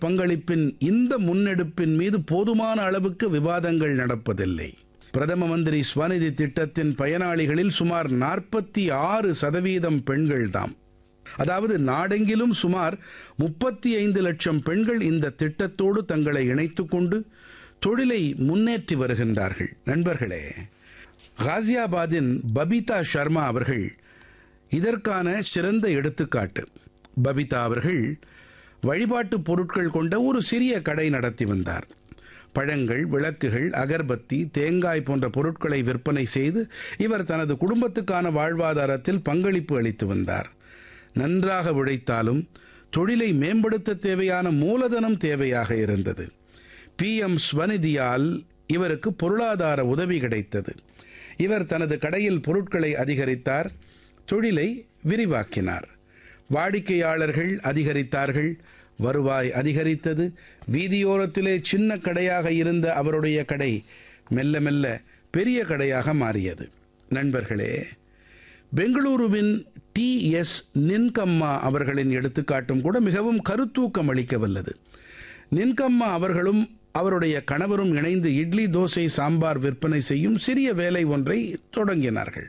பங்களிப்பின் இந்த முன்னெடுப்பின் மீது போதுமான அளவுக்கு விவாதங்கள் நடப்பதில்லை பிரதம மந்திரி ஸ்வநிதி திட்டத்தின் பயனாளிகளில் சுமார் நாற்பத்தி ஆறு சதவீதம் பெண்கள்தாம் அதாவது நாடெங்கிலும் சுமார் முப்பத்தி ஐந்து லட்சம் பெண்கள் இந்த திட்டத்தோடு தங்களை இணைத்துக் கொண்டு தொழிலை முன்னேற்றி வருகின்றார்கள் நண்பர்களே காசியாபாதின் பபிதா சர்மா அவர்கள் இதற்கான சிறந்த எடுத்துக்காட்டு பபிதா அவர்கள் வழிபாட்டு பொருட்கள் கொண்ட ஒரு சிறிய கடை நடத்தி வந்தார் பழங்கள் விளக்குகள் அகர்பத்தி தேங்காய் போன்ற பொருட்களை விற்பனை செய்து இவர் தனது குடும்பத்துக்கான வாழ்வாதாரத்தில் பங்களிப்பு அளித்து வந்தார் நன்றாக உழைத்தாலும் தொழிலை மேம்படுத்த தேவையான மூலதனம் தேவையாக இருந்தது பி எம் ஸ்வநிதியால் இவருக்கு பொருளாதார உதவி கிடைத்தது இவர் தனது கடையில் பொருட்களை அதிகரித்தார் தொழிலை விரிவாக்கினார் வாடிக்கையாளர்கள் அதிகரித்தார்கள் வருவாய் அதிகரித்தது வீதியோரத்திலே சின்ன கடையாக இருந்த அவருடைய கடை மெல்ல மெல்ல பெரிய கடையாக மாறியது நண்பர்களே பெங்களூருவின் டி எஸ் நின்கம்மா அவர்களின் எடுத்துக்காட்டும் கூட மிகவும் கருத்தூக்கம் அளிக்க வல்லது நின்கம்மா அவர்களும் அவருடைய கணவரும் இணைந்து இட்லி தோசை சாம்பார் விற்பனை செய்யும் சிறிய வேலை ஒன்றை தொடங்கினார்கள்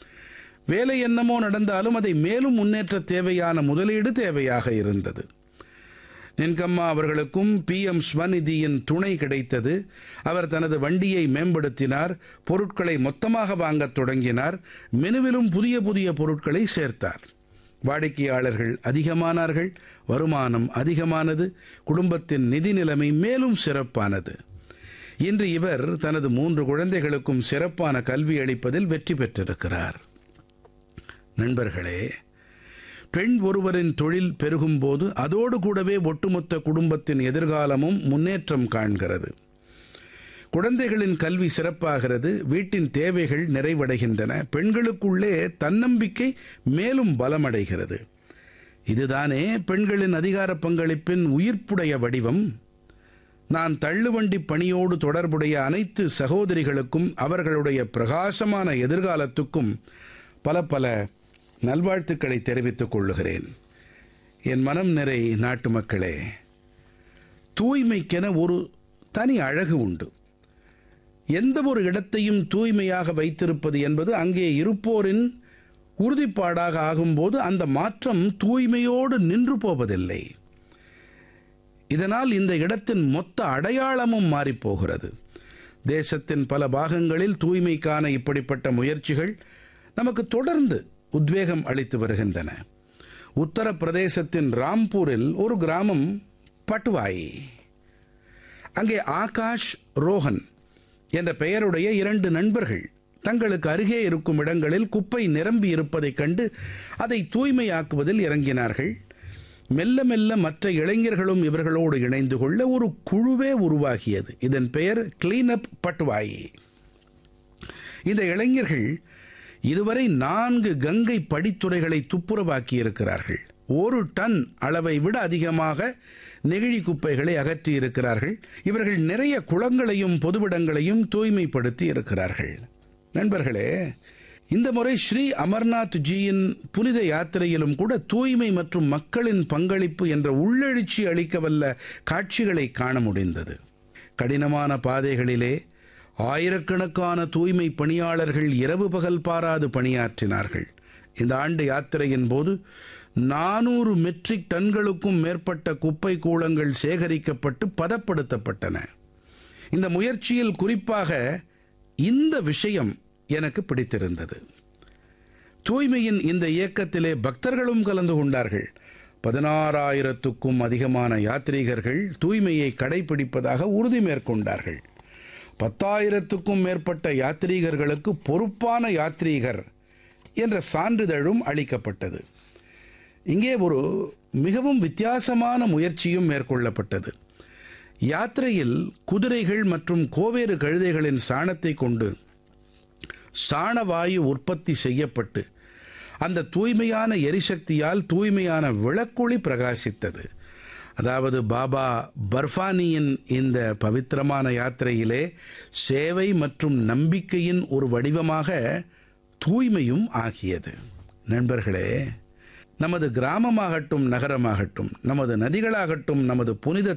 வேலை என்னமோ நடந்தாலும் அதை மேலும் முன்னேற்ற தேவையான முதலீடு தேவையாக இருந்தது நின்கம்மா அவர்களுக்கும் பி எம் ஸ்வநிதியின் துணை கிடைத்தது அவர் தனது வண்டியை மேம்படுத்தினார் பொருட்களை மொத்தமாக வாங்கத் தொடங்கினார் மெனுவிலும் புதிய புதிய பொருட்களை சேர்த்தார் வாடிக்கையாளர்கள் அதிகமானார்கள் வருமானம் அதிகமானது குடும்பத்தின் நிதி நிலைமை மேலும் சிறப்பானது இன்று இவர் தனது மூன்று குழந்தைகளுக்கும் சிறப்பான கல்வி அளிப்பதில் வெற்றி பெற்றிருக்கிறார் நண்பர்களே பெண் ஒருவரின் தொழில் பெருகும்போது அதோடு கூடவே ஒட்டுமொத்த குடும்பத்தின் எதிர்காலமும் முன்னேற்றம் காண்கிறது குழந்தைகளின் கல்வி சிறப்பாகிறது வீட்டின் தேவைகள் நிறைவடைகின்றன பெண்களுக்குள்ளே தன்னம்பிக்கை மேலும் பலமடைகிறது இதுதானே பெண்களின் அதிகார பங்களிப்பின் உயிர்ப்புடைய வடிவம் நான் தள்ளுவண்டி பணியோடு தொடர்புடைய அனைத்து சகோதரிகளுக்கும் அவர்களுடைய பிரகாசமான எதிர்காலத்துக்கும் பல பல நல்வாழ்த்துக்களை தெரிவித்துக் கொள்ளுகிறேன் என் மனம் நிறை நாட்டு மக்களே தூய்மைக்கென ஒரு தனி அழகு உண்டு எந்த ஒரு இடத்தையும் தூய்மையாக வைத்திருப்பது என்பது அங்கே இருப்போரின் உறுதிப்பாடாக ஆகும்போது அந்த மாற்றம் தூய்மையோடு நின்று போவதில்லை இதனால் இந்த இடத்தின் மொத்த அடையாளமும் மாறிப்போகிறது தேசத்தின் பல பாகங்களில் தூய்மைக்கான இப்படிப்பட்ட முயற்சிகள் நமக்கு தொடர்ந்து உத்வேகம் அளித்து வருகின்றன உத்தரப்பிரதேசத்தின் ராம்பூரில் ஒரு கிராமம் பட்வாயி அங்கே ஆகாஷ் ரோஹன் என்ற பெயருடைய இரண்டு நண்பர்கள் தங்களுக்கு அருகே இருக்கும் இடங்களில் குப்பை நிரம்பி இருப்பதைக் கண்டு அதை தூய்மையாக்குவதில் இறங்கினார்கள் மெல்ல மெல்ல மற்ற இளைஞர்களும் இவர்களோடு இணைந்து கொள்ள ஒரு குழுவே உருவாகியது இதன் பெயர் கிளீன் அப் பட்வாயி இந்த இளைஞர்கள் இதுவரை நான்கு கங்கை படித்துறைகளை துப்புரவாக்கி இருக்கிறார்கள் ஒரு டன் அளவை விட அதிகமாக நெகிழி குப்பைகளை அகற்றி இருக்கிறார்கள் இவர்கள் நிறைய குளங்களையும் பொதுவிடங்களையும் தூய்மைப்படுத்தி இருக்கிறார்கள் நண்பர்களே இந்த முறை ஸ்ரீ அமர்நாத் ஜியின் புனித யாத்திரையிலும் கூட தூய்மை மற்றும் மக்களின் பங்களிப்பு என்ற உள்ளெழுச்சி அளிக்கவல்ல காட்சிகளை காண முடிந்தது கடினமான பாதைகளிலே ஆயிரக்கணக்கான தூய்மை பணியாளர்கள் இரவு பகல் பாராது பணியாற்றினார்கள் இந்த ஆண்டு யாத்திரையின் போது நானூறு மெட்ரிக் டன்களுக்கும் மேற்பட்ட குப்பை கூளங்கள் சேகரிக்கப்பட்டு பதப்படுத்தப்பட்டன இந்த முயற்சியில் குறிப்பாக இந்த விஷயம் எனக்கு பிடித்திருந்தது தூய்மையின் இந்த இயக்கத்திலே பக்தர்களும் கலந்து கொண்டார்கள் பதினாறாயிரத்துக்கும் அதிகமான யாத்ரீகர்கள் தூய்மையை கடைபிடிப்பதாக உறுதி மேற்கொண்டார்கள் பத்தாயிரத்துக்கும் மேற்பட்ட யாத்ரீகர்களுக்கு பொறுப்பான யாத்ரீகர் என்ற சான்றிதழும் அளிக்கப்பட்டது இங்கே ஒரு மிகவும் வித்தியாசமான முயற்சியும் மேற்கொள்ளப்பட்டது யாத்திரையில் குதிரைகள் மற்றும் கோவேறு கழுதைகளின் சாணத்தை கொண்டு சாணவாயு உற்பத்தி செய்யப்பட்டு அந்த தூய்மையான எரிசக்தியால் தூய்மையான விளக்கொளி பிரகாசித்தது அதாவது பாபா பர்ஃபானியின் இந்த பவித்திரமான யாத்திரையிலே சேவை மற்றும் நம்பிக்கையின் ஒரு வடிவமாக தூய்மையும் ஆகியது நண்பர்களே நமது கிராமமாகட்டும் நகரமாகட்டும் நமது நதிகளாகட்டும் நமது புனித